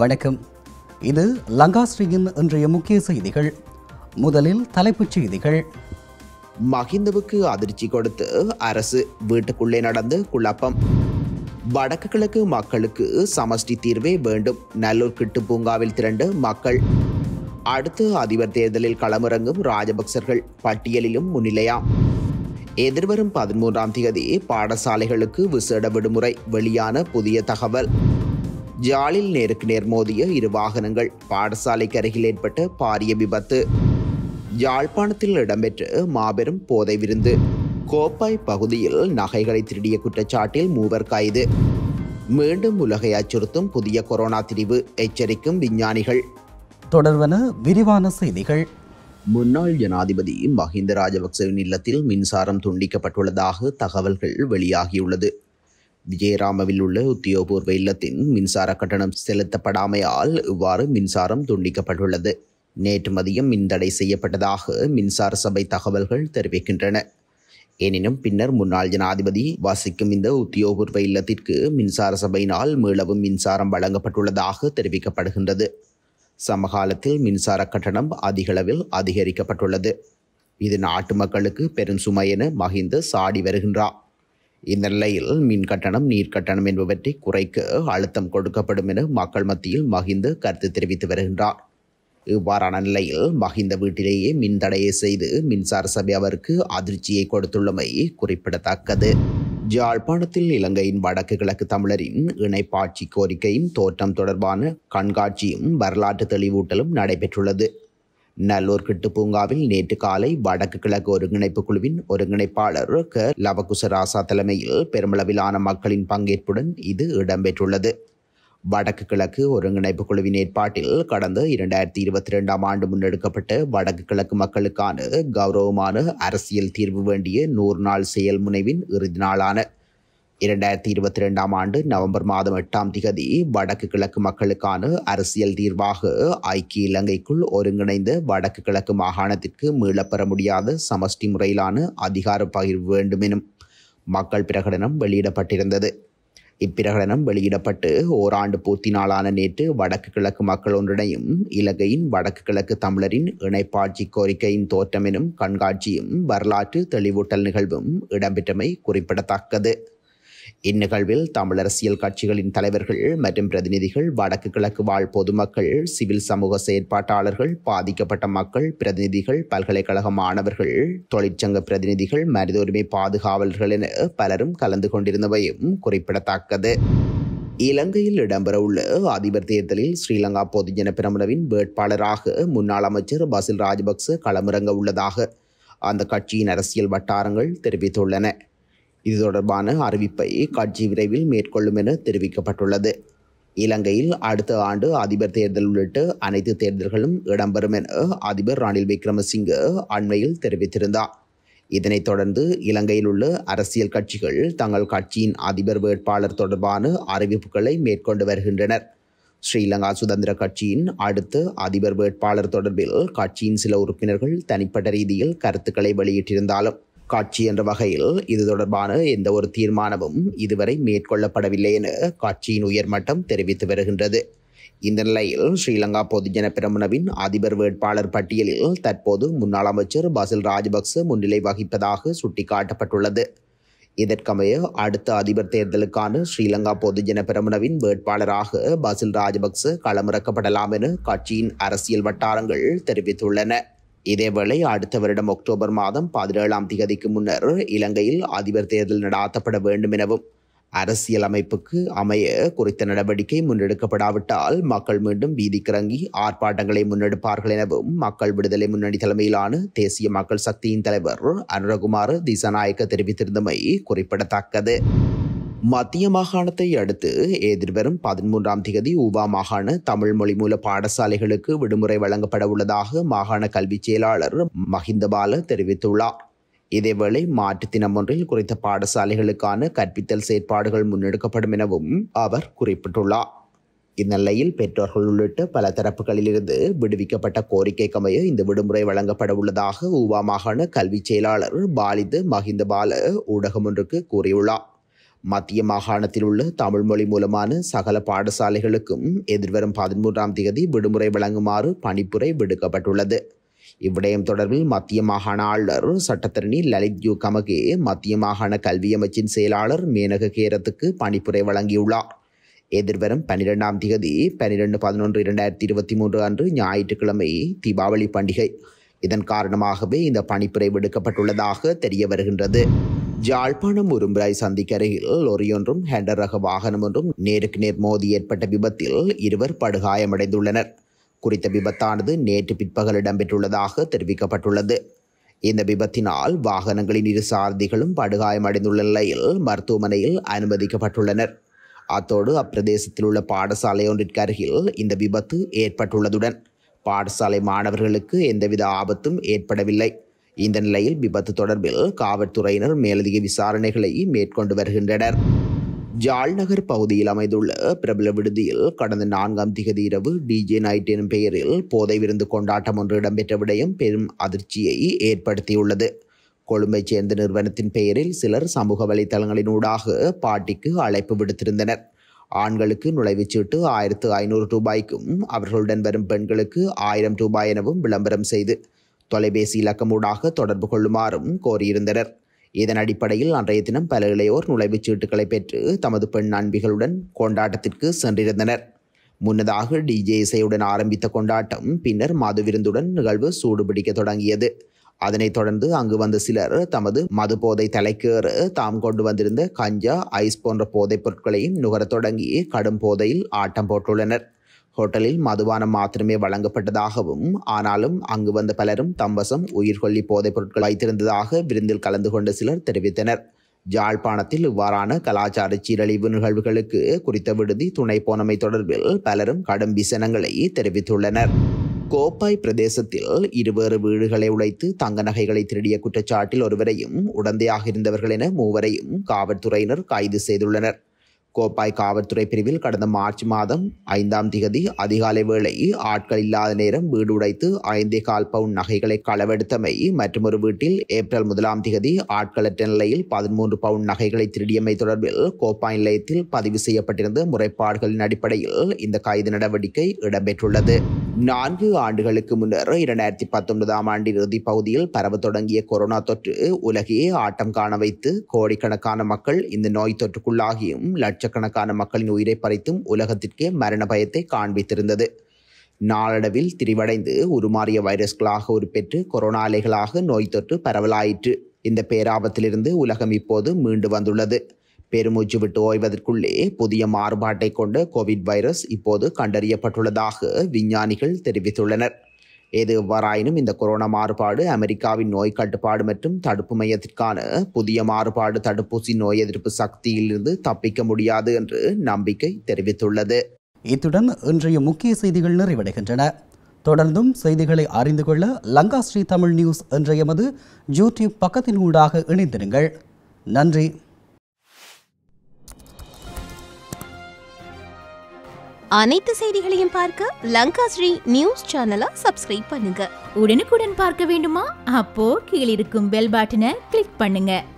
வணக்கம் இது லங்காஸ்ரீயின் இன்றைய முக்கிய செய்திகள் முதலில் தலைப்புச் செய்திகள் மஹிந்தவுக்கு அதிர்ச்சி கொடுத்து அரசு வீட்டுக்குள்ளே நடந்து குழப்பம் வடக்கு கிழக்கு மக்களுக்கு சமஷ்டி தீர்வே வேண்டும் நல்லூர் கிட்டு பூங்காவில் திரண்டு மக்கள் அடுத்து அதிபர் தேர்தலில் களமிறங்கும் ராஜபக்சர்கள் பட்டியலிலும் முன்னிலையாம் எதிர்வரும் பதிமூன்றாம் தேதி பாடசாலைகளுக்கு விசேட விடுமுறை வெளியான புதிய தகவல் ஜாலில் நேருக்கு நேர் மோதிய இரு வாகனங்கள் பாடசாலைக்கு அருகில் ஏற்பட்ட பாரிய விபத்து யாழ்ப்பாணத்தில் இடம்பெற்ற மாபெரும் போதை விருந்து கோப்பாய் பகுதியில் நகைகளை திருடிய குற்றச்சாட்டில் மூவர் கைது மீண்டும் உலகை அச்சுறுத்தும் புதிய கொரோனா திரிவு எச்சரிக்கும் விஞ்ஞானிகள் தொடர்வன விரிவான செய்திகள் முன்னாள் ஜனாதிபதி மஹிந்த ராஜபக்சவின் இல்லத்தில் மின்சாரம் துண்டிக்கப்பட்டுள்ளதாக தகவல்கள் வெளியாகியுள்ளது விஜயராமவில் உள்ள உத்தியோகபூர்வ இல்லத்தின் மின்சார கட்டணம் செலுத்தப்படாமையால் இவ்வாறு மின்சாரம் துண்டிக்கப்பட்டுள்ளது நேற்று மதியம் மின்தடை செய்யப்பட்டதாக மின்சார சபை தகவல்கள் தெரிவிக்கின்றன எனினும் பின்னர் முன்னாள் ஜனாதிபதி வசிக்கும் இந்த உத்தியோகபூர்வ இல்லத்திற்கு மின்சார சபையினால் மீளவும் மின்சாரம் வழங்கப்பட்டுள்ளதாக தெரிவிக்கப்படுகின்றது சமகாலத்தில் மின்சார கட்டணம் அதிகளவில் அதிகரிக்கப்பட்டுள்ளது இது நாட்டு மக்களுக்கு பெரும் சுமை என மஹிந்த சாடி வருகின்றார் இந்த நிலையில் மின் கட்டணம் நீர் கட்டணம் என்பவற்றை குறைக்க அழுத்தம் கொடுக்கப்படும் என மக்கள் மத்தியில் மஹிந்த கருத்து தெரிவித்து வருகின்றார் இவ்வாறான நிலையில் மஹிந்த வீட்டிலேயே மின் தடையை செய்து மின்சார சபை அவருக்கு அதிர்ச்சியை கொடுத்துள்ளமை குறிப்பிடத்தக்கது ஜாழ்ப்பாணத்தில் இலங்கையின் வடக்கு கிழக்கு தமிழரின் இணைப்பாட்சி கோரிக்கையின் தோற்றம் தொடர்பான கண்காட்சியும் வரலாற்று தெளிவூட்டலும் நடைபெற்றுள்ளது நல்லூர் கிட்டு பூங்காவில் நேற்று காலை வடக்கு கிழக்கு ஒருங்கிணைப்பு குழுவின் ஒருங்கிணைப்பாளர் க லவகுசராசா தலைமையில் பெருமளவிலான மக்களின் பங்கேற்புடன் இது இடம்பெற்றுள்ளது வடக்கு கிழக்கு ஒருங்கிணைப்பு குழுவின் ஏற்பாட்டில் கடந்த இரண்டாயிரத்தி இருபத்தி ரெண்டாம் ஆண்டு முன்னெடுக்கப்பட்ட வடக்கு கிழக்கு மக்களுக்கான கௌரவமான அரசியல் தீர்வு வேண்டிய நூறு நாள் செயல்முனைவின் இறுதி நாளான இரண்டாயிரத்தி இருபத்தி ரெண்டாம் ஆண்டு நவம்பர் மாதம் எட்டாம் திகதி வடக்கு கிழக்கு மக்களுக்கான அரசியல் தீர்வாக ஐக்கிய இலங்கைக்குள் ஒருங்கிணைந்த வடக்கு கிழக்கு மாகாணத்திற்கு மீளப்பெற முடியாத சமஷ்டி முறையிலான அதிகார பகிர்வு வேண்டும் எனும் மக்கள் பிரகடனம் வெளியிடப்பட்டிருந்தது இப்பிரகடனம் வெளியிடப்பட்டு ஓராண்டு பூர்த்தி நாளான நேற்று வடக்கு கிழக்கு மக்கள் ஒன்றிணையும் இலங்கையின் வடக்கு கிழக்கு தமிழரின் இணைப்பாட்சி கோரிக்கையின் தோற்றம் எனும் கண்காட்சியும் வரலாற்று தெளிவூட்டல் நிகழ்வும் இடம்பெற்றமை குறிப்பிடத்தக்கது இந்நிகழ்வில் தமிழரசியல் கட்சிகளின் தலைவர்கள் மற்றும் பிரதிநிதிகள் வடக்கு கிழக்கு வாழ் பொதுமக்கள் சிவில் சமூக செயற்பாட்டாளர்கள் பாதிக்கப்பட்ட மக்கள் பிரதிநிதிகள் பல்கலைக்கழக மாணவர்கள் தொழிற்சங்க பிரதிநிதிகள் மனித உரிமை பாதுகாவலர்கள் என பலரும் கலந்து கொண்டிருந்தவையும் குறிப்பிடத்தக்கது இலங்கையில் இடம்பெறவுள்ள அதிபர் தேர்தலில் ஸ்ரீலங்கா பொதுஜன பிரமுனவின் வேட்பாளராக முன்னாள் அமைச்சர் பசில் ராஜபக்ச களமிறங்க உள்ளதாக அந்த கட்சியின் அரசியல் வட்டாரங்கள் தெரிவித்துள்ளன இது தொடர்பான அறிவிப்பை கட்சி விரைவில் மேற்கொள்ளும் என தெரிவிக்கப்பட்டுள்ளது இலங்கையில் அடுத்த ஆண்டு அதிபர் தேர்தல் உள்ளிட்ட அனைத்து தேர்தல்களும் இடம்பெறும் என அதிபர் ரணில் விக்ரமசிங்க அண்மையில் தெரிவித்திருந்தார் இதனைத் தொடர்ந்து இலங்கையில் உள்ள அரசியல் கட்சிகள் தங்கள் கட்சியின் அதிபர் வேட்பாளர் தொடர்பான அறிவிப்புகளை மேற்கொண்டு வருகின்றனர் ஸ்ரீலங்கா சுதந்திர கட்சியின் அடுத்த அதிபர் வேட்பாளர் தொடர்பில் கட்சியின் சில உறுப்பினர்கள் தனிப்பட்ட ரீதியில் கருத்துக்களை வெளியிட்டிருந்தாலும் கட்சி என்ற வகையில் இது தொடர்பான எந்த ஒரு தீர்மானமும் இதுவரை மேற்கொள்ளப்படவில்லை என கட்சியின் உயர்மட்டம் தெரிவித்து வருகின்றது இந்த நிலையில் ஸ்ரீலங்கா பொதுஜன பிரமுனவின் அதிபர் வேட்பாளர் பட்டியலில் தற்போது முன்னாள் அமைச்சர் பசில் ராஜபக்ச முன்னிலை வகிப்பதாக சுட்டிக்காட்டப்பட்டுள்ளது இதற்கமைய அடுத்த அதிபர் தேர்தலுக்கான ஸ்ரீலங்கா பொதுஜன பிரமுனவின் வேட்பாளராக பசில் ராஜபக்ச களமிறக்கப்படலாம் என கட்சியின் அரசியல் வட்டாரங்கள் தெரிவித்துள்ளன இதேவேளை அடுத்த வருடம் அக்டோபர் மாதம் பதினேழாம் திகதிக்கு முன்னர் இலங்கையில் அதிபர் தேர்தல் நடாத்தப்பட வேண்டும் எனவும் அரசியல் அமைப்புக்கு அமைய குறித்த நடவடிக்கை முன்னெடுக்கப்படாவிட்டால் மக்கள் மீண்டும் வீதிக்கிறங்கி ஆர்ப்பாட்டங்களை முன்னெடுப்பார்கள் எனவும் மக்கள் விடுதலை முன்னணி தலைமையிலான தேசிய மக்கள் சக்தியின் தலைவர் அனுரகுமார் திசாநாயக்க தெரிவித்திருந்தமை குறிப்பிடத்தக்கது மத்திய மாகாணத்தை அடுத்து எதிர்வரும் பதிமூன்றாம் திகதி ஊவா மாகாண தமிழ் மொழி மூல பாடசாலைகளுக்கு விடுமுறை வழங்கப்பட உள்ளதாக மாகாண கல்வி செயலாளர் மஹிந்தபால தெரிவித்துள்ளார் இதேவேளை மாற்றுத் தினம் ஒன்றில் குறித்த பாடசாலைகளுக்கான கற்பித்தல் செயற்பாடுகள் முன்னெடுக்கப்படும் எனவும் அவர் குறிப்பிட்டுள்ளார் இந்நிலையில் பெற்றோர்கள் உள்ளிட்ட பல தரப்புகளிலிருந்து விடுவிக்கப்பட்ட கோரிக்கைக்கமைய இந்த விடுமுறை வழங்கப்பட உள்ளதாக ஊவா மாகாண கல்வி செயலாளர் பாலித் மஹிந்த பால ஊடகம் ஒன்றுக்கு கூறியுள்ளார் மத்திய மாகாணத்தில் உள்ள தமிழ் மொழி மூலமான சகல பாடசாலைகளுக்கும் எதிர்வரும் பதிமூன்றாம் தேதி விடுமுறை வழங்குமாறு பணிப்புரை விடுக்கப்பட்டுள்ளது இவ்விடயம் தொடர்பில் மத்திய மாகாண ஆளுநர் சட்டத்தரணி லலித் யூ கமகே மத்திய மாகாண கல்வி அமைச்சின் செயலாளர் மேனக கேரத்துக்கு பணிப்புரை வழங்கியுள்ளார் எதிர்வரும் பன்னிரெண்டாம் தேதி பன்னிரெண்டு பதினொன்று இரண்டாயிரத்தி இருபத்தி மூன்று அன்று ஞாயிற்றுக்கிழமை தீபாவளி பண்டிகை இதன் காரணமாகவே இந்த பணிப்புரை விடுக்கப்பட்டுள்ளதாக தெரிய வருகின்றது ஜாழ்ப்பாணம் உரும்பிராய் சந்திக்கு அருகில் லொரியொன்றும் ஹெண்டர் ரக வாகனம் ஒன்றும் நேருக்கு நேர் மோதி ஏற்பட்ட விபத்தில் இருவர் படுகாயமடைந்துள்ளனர் குறித்த விபத்தானது நேற்று பிற்பகல் இடம்பெற்றுள்ளதாக தெரிவிக்கப்பட்டுள்ளது இந்த விபத்தினால் வாகனங்களின் இரு சாரதிகளும் படுகாயமடைந்துள்ள நிலையில் மருத்துவமனையில் அனுமதிக்கப்பட்டுள்ளனர் அத்தோடு அப்பிரதேசத்தில் உள்ள பாடசாலை ஒன்றிற்கு அருகில் இந்த விபத்து ஏற்பட்டுள்ளதுடன் பாடசாலை மாணவர்களுக்கு எந்தவித ஆபத்தும் ஏற்படவில்லை இந்த நிலையில் விபத்து தொடர்பில் காவல்துறையினர் மேலதிக விசாரணைகளை மேற்கொண்டு வருகின்றனர் ஜாழ்நகர் பகுதியில் அமைந்துள்ள பிரபல விடுதியில் கடந்த நான்காம் திகதி இரவு டிஜே நைட் எனும் பெயரில் போதை விருந்து கொண்டாட்டம் ஒன்று இடம்பெற்ற விடயம் பெரும் அதிர்ச்சியை ஏற்படுத்தியுள்ளது கொழும்பைச் சேர்ந்த நிறுவனத்தின் பெயரில் சிலர் சமூக வலைத்தளங்களினூடாக பாட்டிக்கு அழைப்பு விடுத்திருந்தனர் ஆண்களுக்கு நுழைவுச்சீட்டு ஆயிரத்து ஐநூறு ரூபாய்க்கும் அவர்களுடன் வரும் பெண்களுக்கு ஆயிரம் ரூபாய் எனவும் விளம்பரம் செய்து தொலைபேசி இலக்கமூடாக தொடர்பு கொள்ளுமாறும் கோரியிருந்தனர் இதன் அடிப்படையில் அன்றைய தினம் பல இளையோர் நுழைவுச் சீட்டுகளை பெற்று தமது பெண் நண்பிகளுடன் கொண்டாட்டத்திற்கு சென்றிருந்தனர் முன்னதாக டிஜே இசையுடன் ஆரம்பித்த கொண்டாட்டம் பின்னர் மது விருந்துடன் நிகழ்வு சூடுபிடிக்க தொடங்கியது அதனைத் தொடர்ந்து அங்கு வந்த சிலர் தமது மது போதை தலைக்கேற தாம் கொண்டு வந்திருந்த கஞ்சா ஐஸ் போன்ற போதைப் பொருட்களையும் நுகரத் தொடங்கி கடும் போதையில் ஆட்டம் போட்டுள்ளனர் ஹோட்டலில் மதுபானம் மாத்திரமே வழங்கப்பட்டதாகவும் ஆனாலும் அங்கு வந்த பலரும் தம்பசம் உயிர்கொல்லி போதைப் பொருட்கள் வைத்திருந்ததாக விருந்தில் கலந்து கொண்ட சிலர் தெரிவித்தனர் ஜாழ்ப்பாணத்தில் இவ்வாறான கலாச்சார சீரழிவு நிகழ்வுகளுக்கு குறித்த விடுதி துணை போனமை தொடர்பில் பலரும் கடும் விசனங்களை தெரிவித்துள்ளனர் கோப்பாய் பிரதேசத்தில் இருவேறு வீடுகளை உடைத்து தங்க நகைகளை திருடிய குற்றச்சாட்டில் ஒருவரையும் உடந்தையாக இருந்தவர்கள் என மூவரையும் காவல்துறையினர் கைது செய்துள்ளனர் கோப்பாய் காவல்துறை பிரிவில் கடந்த மார்ச் மாதம் ஐந்தாம் திகதி அதிகாலை வேளை ஆட்கள் இல்லாத நேரம் வீடு உடைத்து ஐந்தே கால் பவுன் நகைகளை களவெடுத்தமை மற்றும் ஒரு வீட்டில் ஏப்ரல் முதலாம் திகதி ஆட்களற்ற நிலையில் பதிமூன்று பவுன் நகைகளை திருடியமை தொடர்பில் கோப்பாய் நிலையத்தில் பதிவு செய்யப்பட்டிருந்த முறைப்பாடுகளின் அடிப்படையில் இந்த கைது நடவடிக்கை இடம்பெற்றுள்ளது நான்கு ஆண்டுகளுக்கு முன்னர் இரண்டாயிரத்தி பத்தொன்பதாம் ஆண்டின் இறுதிப் பகுதியில் பரவ தொடங்கிய கொரோனா தொற்று உலகையே ஆட்டம் காண வைத்து கோடிக்கணக்கான மக்கள் இந்த நோய் தொற்றுக்குள்ளாகியும் லட்சக்கணக்கான மக்களின் உயிரை பறித்தும் உலகத்திற்கே மரண பயத்தை காண்பித்திருந்தது நாளடைவில் திரிவடைந்து உருமாறிய வைரஸ்களாக உருப்பெற்று கொரோனா அலைகளாக நோய் தொற்று பரவலாயிற்று இந்த பேராபத்திலிருந்து உலகம் இப்போது மீண்டு வந்துள்ளது பெருமூச்சு விட்டு ஓய்வதற்குள்ளே புதிய மாறுபாட்டை கொண்ட கோவிட் வைரஸ் இப்போது கண்டறியப்பட்டுள்ளதாக விஞ்ஞானிகள் தெரிவித்துள்ளனர் எது எவ்வாறாயினும் இந்த கொரோனா மாறுபாடு அமெரிக்காவின் நோய் கட்டுப்பாடு மற்றும் தடுப்பு மையத்திற்கான புதிய மாறுபாடு தடுப்பூசி நோய் எதிர்ப்பு சக்தியிலிருந்து தப்பிக்க முடியாது என்று நம்பிக்கை தெரிவித்துள்ளது இத்துடன் இன்றைய முக்கிய செய்திகள் நிறைவடைகின்றன தொடர்ந்தும் செய்திகளை அறிந்து கொள்ள லங்கா ஸ்ரீ தமிழ் நியூஸ் என்ற எமது யூடியூப் பக்கத்தின் ஊடாக இணைந்திருங்கள் நன்றி அனைத்து செய்திகளையும் பார்க்க லங்கா ஸ்ரீ நியூஸ் சேனலை சப்ஸ்கிரைப் பண்ணுங்க உடனுக்குடன் பார்க்க வேண்டுமா அப்போ கீழிருக்கும் பெல் பட்டனை கிளிக் பண்ணுங்க